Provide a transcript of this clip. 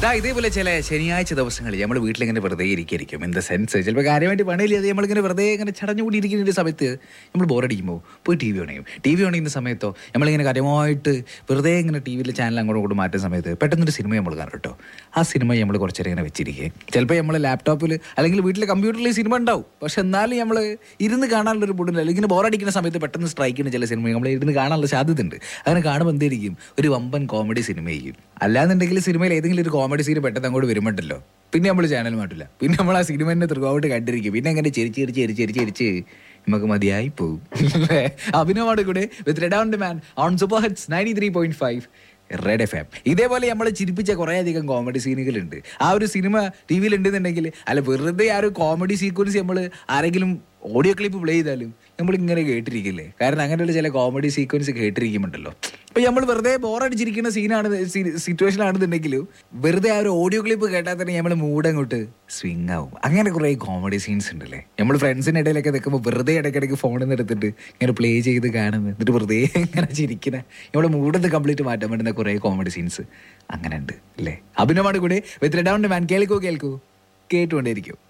ദാ ഇതേപോലെ ചില ശനിയാഴ്ച ദിവസങ്ങളിൽ നമ്മൾ വീട്ടിലിങ്ങനെ വെറുതെ ഇരിക്കും ഇൻ ദ സെൻസ് ചിലപ്പോൾ കാര്യമായിട്ട് പണിയില്ലാതെ നമ്മളിങ്ങനെ വെറുതെ ഇങ്ങനെ ചടഞ്ഞുകൂടി ഇരിക്കുന്ന ഒരു സമയത്ത് നമ്മൾ ബോറടിക്കുമ്പോൾ പോയി ടി വി ഓൺ ചെയ്യും ടി വി ഓൺ ചെയ്യുന്ന സമയത്തോ നമ്മളിങ്ങനെ കാര്യമായിട്ട് വെറുതെ ഇങ്ങനെ ടി വിയിലെ ചാനൽ അങ്ങോട്ടും ഇങ്ങോട്ടും മാറ്റുന്ന സമയത്ത് പെട്ടെന്നൊരു സിനിമ നമ്മൾ കാണും കേട്ടോ ആ സിനിമ നമ്മൾ കുറച്ച് നേരം ഇങ്ങനെ വെച്ചിരിക്കുക ചിലപ്പോൾ നമ്മൾ ലാപ്ടോപ്പിൽ അല്ലെങ്കിൽ വീട്ടിലെ കമ്പ്യൂട്ടറിൽ ഈ സിനിമ ഉണ്ടാവും പക്ഷെ എന്നാലും നമ്മൾ ഇരുന്ന് കാണാനുള്ള ഒരു ബുഡില്ല അല്ലെങ്കിൽ ബോറടിക്കുന്ന സമയത്ത് പെട്ടെന്ന് സ്ട്രൈക്ക് ചെയ്യുന്ന ചില സിനിമ നമ്മൾ ഇരുന്ന് കാണാനുള്ള സാധ്യത ഉണ്ട് അങ്ങനെ കാണുമ്പോൾ എന്തായിരിക്കും ഒരു വമ്പൻ കോമഡി സിനിമയായിരിക്കും അല്ലാന്നുണ്ടെങ്കിൽ സിനിമയിൽ ഏതെങ്കിലും ഒരു കോമഡി സീൻ പെട്ടെന്ന് അങ്ങോട്ട് വരുമ്പോണ്ടല്ലോ പിന്നെ നമ്മൾ ചാനൽ മാറ്റില്ല പിന്നെ നമ്മൾ ആ സിനിമ തന്നെ ത്രൂഔട്ട് കണ്ടിരിക്കും പിന്നെ അങ്ങനെ ചെരിച്ച് ചെരിച്ച് ചെരിച്ച് ചെരിച്ച് ചെരിച്ച് നമുക്ക് മതിയായി പോകും അഭിനവാണ് കൂടെ with red on man on super hits ninety three point five red F M ഇതേപോലെ നമ്മൾ ചിരിപ്പിച്ച കുറേ അധികം കോമഡി സീനുകളുണ്ട് ആ ഒരു സിനിമ ടി വിയിൽ ഉണ്ടെന്നുണ്ടെങ്കിൽ അല്ല വെറുതെ ആ ഒരു കോമഡി സീക്വൻസ് നമ്മൾ ആരെങ്കിലും ഓഡിയോ ക്ലിപ്പ് പ്ലേ ചെയ്താലും നമ്മൾ ഇങ്ങനെ കേട്ടിരിക്കില്ലേ കാരണം അങ്ങനെയുള്ള ചില കോമഡി സീക്വൻസ് കേട്ടിരിക്കുമുണ്ടല്ലോ ഇപ്പൊ നമ്മൾ വെറുതെ ബോറടിച്ചിരിക്കുന്ന സീനാണ് സിറ്റുവേഷൻ ആണെന്നുണ്ടെങ്കിലും വെറുതെ ആ ഒരു ഓഡിയോ ക്ലിപ്പ് കേട്ടാൽ തന്നെ നമ്മൾ മൂഡ് അങ്ങോട്ട് സ്വിങ് ആവും അങ്ങനെ കുറേ കോമഡി സീൻസ് ഉണ്ടല്ലേ നമ്മൾ ഫ്രണ്ട്സിന്റെ ഇടയിലൊക്കെ നിൽക്കുമ്പോൾ വെറുതെ ഇടയ്ക്കിടയ്ക്ക് ഫോണിൽ നിന്ന് എടുത്തിട്ട് ഇങ്ങനെ പ്ലേ ചെയ്ത് കാണുന്നത് എന്നിട്ട് വെറുതെ ഇങ്ങനെ ചിരിക്കുന്ന നമ്മുടെ മൂഡൊന്ന് കംപ്ലീറ്റ് മാറ്റാൻ പറ്റുന്ന കുറേ കോമഡി സീൻസ് അങ്ങനെ ഉണ്ട് അല്ലേ അഭിനവാണ് കൂടെ വിത്ത് റെഡൗണ്ട് മാൻ കേൾക്കൂ കേൾക്കൂ കേട്ടുകൊണ്ടേയിരിക്കും